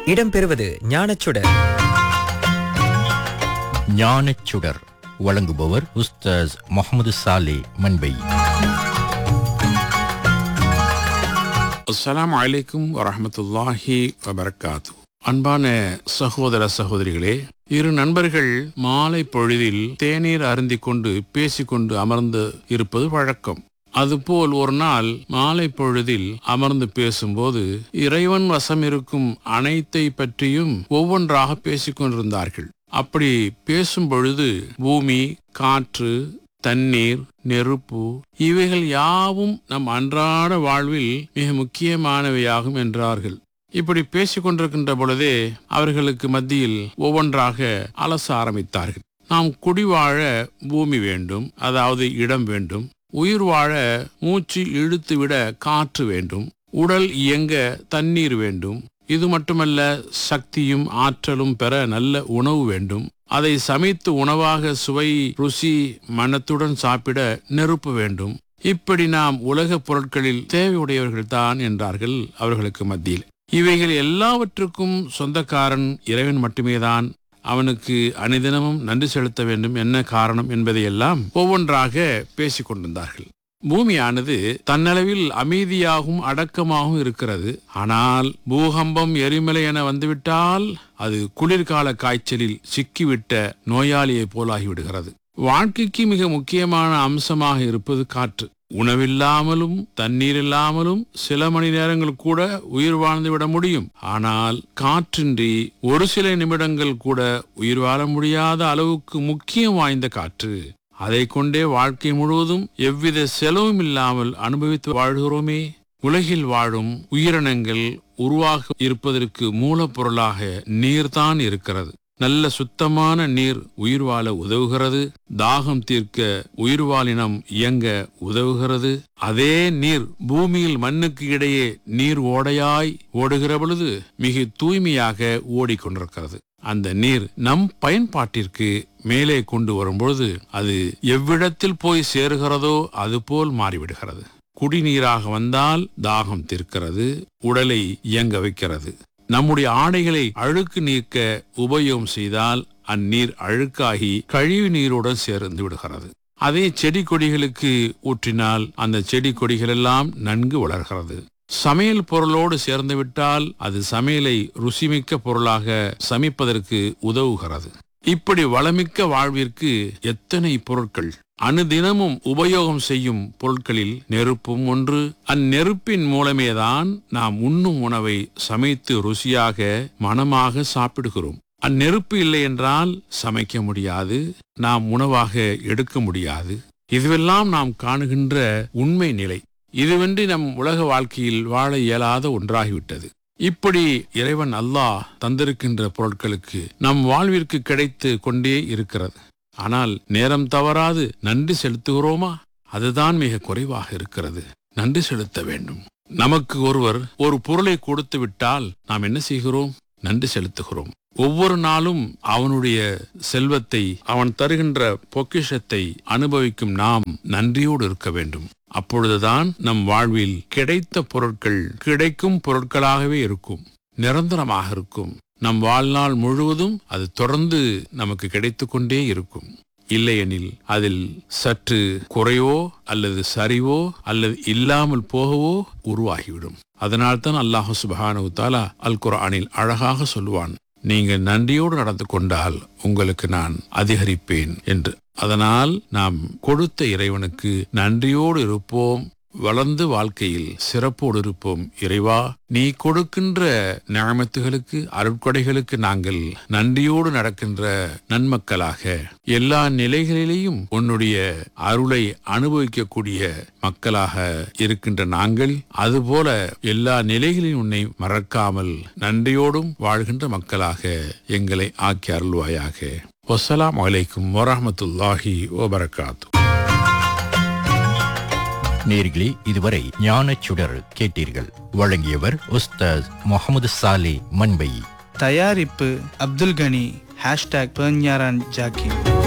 இடம்பெறுவது ஞானச்சுடர் ஞானச்சுடர் வழங்குபவர் உஸ்தாஸ் முகமது சாலே மண்பை அஸ்ஸலாமு அலைக்கும் வரஹ்மத்துல்லாஹி வபரகாத்து அன்பான சகோதர சகோதரிகளே இரு நண்பர்கள் மாலை பொழுதில் தேநீர் அருந்திக் கொண்டு பேசிக்கொண்டு அமர்ந்து இருப்பது வழக்கம் அதுபோல் ஒரு நாள் மாலை பொழுதில் அமர்ந்து பேசும்போது இறைவன் வசம் இருக்கும் அனைத்தை பற்றியும் ஒவ்வொன்றாக பேசிக் கொண்டிருந்தார்கள் அப்படி பேசும் பொழுது பூமி காற்று தண்ணீர் நெருப்பு இவைகள் யாவும் நம் அன்றாட வாழ்வில் மிக முக்கியமானவையாகும் என்றார்கள் இப்படி பேசிக் கொண்டிருக்கின்ற பொழுதே அவர்களுக்கு மத்தியில் ஒவ்வொன்றாக அலச ஆரம்பித்தார்கள் நாம் குடிவாழ பூமி வேண்டும் அதாவது இடம் வேண்டும் உயிர் வாழ மூச்சு இழுத்துவிட காற்று வேண்டும் உடல் இயங்க தண்ணீர் வேண்டும் இது மட்டுமல்ல சக்தியும் ஆற்றலும் பெற நல்ல உணவு வேண்டும் அதை சமைத்து உணவாக சுவை ருசி மனத்துடன் சாப்பிட நெருப்பு வேண்டும் இப்படி நாம் உலக பொருட்களில் தேவையுடையவர்கள் தான் என்றார்கள் அவர்களுக்கு மத்தியில் இவைகள் எல்லாவற்றுக்கும் சொந்தக்காரன் இறைவன் மட்டுமேதான் அவனுக்கு அனுதினமும் நன்றி செலுத்த வேண்டும் என்ன காரணம் என்பதையெல்லாம் ஒவ்வொன்றாக பேசிக் கொண்டிருந்தார்கள் பூமியானது தன்னளவில் அமைதியாகவும் அடக்கமாகவும் இருக்கிறது ஆனால் பூகம்பம் எரிமலை என வந்துவிட்டால் அது குளிர்கால காய்ச்சலில் சிக்கிவிட்ட நோயாளியைப் போலாகிவிடுகிறது வாழ்க்கைக்கு மிக முக்கியமான அம்சமாக இருப்பது காற்று உணவில்லாமலும் தண்ணீர் இல்லாமலும் சில மணி நேரங்கள் கூட உயிர் வாழ்ந்து விட முடியும் ஆனால் காற்றின்றி ஒரு சில நிமிடங்கள் கூட உயிர் வாழ முடியாத அளவுக்கு முக்கியம் வாய்ந்த காற்று அதை கொண்டே வாழ்க்கை முழுவதும் எவ்வித செலவும் இல்லாமல் அனுபவித்து வாழ்கிறோமே உலகில் வாழும் உயிரினங்கள் உருவாக இருப்பதற்கு மூலப்பொருளாக நீர்தான் இருக்கிறது நல்ல சுத்தமான நீர் உயிர் வாழ உதவுகிறது தாகம் தீர்க்க உயிர்வாழினம் இயங்க உதவுகிறது அதே நீர் பூமியில் மண்ணுக்கு இடையே நீர் ஓடையாய் ஓடுகிற பொழுது மிக தூய்மையாக ஓடிக்கொண்டிருக்கிறது அந்த நீர் நம் பயன்பாட்டிற்கு மேலே கொண்டு வரும்பொழுது அது எவ்விடத்தில் போய் சேருகிறதோ அதுபோல் மாறிவிடுகிறது குடிநீராக வந்தால் தாகம் தீர்க்கிறது உடலை இயங்க வைக்கிறது நம்முடைய ஆடைகளை அழுக்கு நீக்க உபயோகம் செய்தால் அந்நீர் அழுக்காகி கழிவு நீருடன் சேர்ந்து விடுகிறது அதே செடி கொடிகளுக்கு ஊற்றினால் அந்த செடி கொடிகள் எல்லாம் நன்கு வளர்கிறது சமையல் பொருளோடு சேர்ந்துவிட்டால் அது சமையலை ருசிமிக்க பொருளாக சமைப்பதற்கு உதவுகிறது இப்படி வளமிக்க வாழ்விற்கு எத்தனை பொருட்கள் அனுதினமும் உபயோகம் செய்யும் பொருட்களில் நெருப்பும் ஒன்று அந்நெருப்பின் மூலமேதான் நாம் உண்ணும் உணவை சமைத்து ருசியாக மனமாக சாப்பிடுகிறோம் அந்நெருப்பு இல்லை என்றால் சமைக்க முடியாது நாம் உணவாக எடுக்க முடியாது இதுவெல்லாம் நாம் காணுகின்ற உண்மை நிலை இதுவென்றி நம் உலக வாழ்க்கையில் வாழ இயலாத ஒன்றாகிவிட்டது இப்படி இறைவன் அல்லாஹ் தந்திருக்கின்ற பொருட்களுக்கு நம் வாழ்விற்கு கிடைத்து கொண்டே இருக்கிறது ஆனால் நேரம் தவறாது நன்றி செலுத்துகிறோமா அதுதான் மிக குறைவாக இருக்கிறது நன்றி செலுத்த வேண்டும் நமக்கு ஒருவர் ஒரு பொருளை கொடுத்து விட்டால் நாம் என்ன செய்கிறோம் நன்றி செலுத்துகிறோம் ஒவ்வொரு நாளும் அவனுடைய செல்வத்தை அவன் தருகின்ற பொக்கிஷத்தை அனுபவிக்கும் நாம் நன்றியோடு இருக்க வேண்டும் அப்பொழுதுதான் நம் வாழ்வில் கிடைத்த பொருட்கள் கிடைக்கும் பொருட்களாகவே இருக்கும் நிரந்தரமாக இருக்கும் நம் வாழ்நாள் முழுவதும் அது தொடர்ந்து நமக்கு கிடைத்து கொண்டே இருக்கும் இல்லையெனில் அதில் சற்று குறைவோ அல்லது சரிவோ அல்லது இல்லாமல் போகவோ உருவாகிவிடும் அதனால்தான் அல்லாஹு சுபஹானு தாலா அல் குர்ஆனில் அழகாக சொல்லுவான் நீங்க நன்றியோடு நடந்து கொண்டால் உங்களுக்கு நான் அதிகரிப்பேன் என்று அதனால் நாம் கொடுத்த இறைவனுக்கு நன்றியோடு இருப்போம் வளர்ந்து வாழ்க்கையில் சிறப்போடு இருப்போம் இறைவா நீ கொடுக்கின்ற நியமத்துகளுக்கு அருட்கொடைகளுக்கு நாங்கள் நன்றியோடு நடக்கின்ற நன்மக்களாக எல்லா நிலைகளிலேயும் உன்னுடைய அருளை அனுபவிக்கக்கூடிய மக்களாக இருக்கின்ற நாங்கள் அதுபோல எல்லா நிலைகளிலும் உன்னை மறக்காமல் நன்றியோடும் வாழ்கின்ற மக்களாக எங்களை ஆக்கி அருள்வாயாக வசலாம் அலைக்கும் வரஹமத்துல்லாஹி வபரகாத்து நேர்களே இதுவரை ஞானச்சுடர் கேட்டீர்கள் வழங்கியவர் உஸ்தாஸ் முகமது சாலே மண்பை தயாரிப்பு அப்துல் கனி ஹேஷ்டாக் பெர்ஞாரான் ஜாக்கி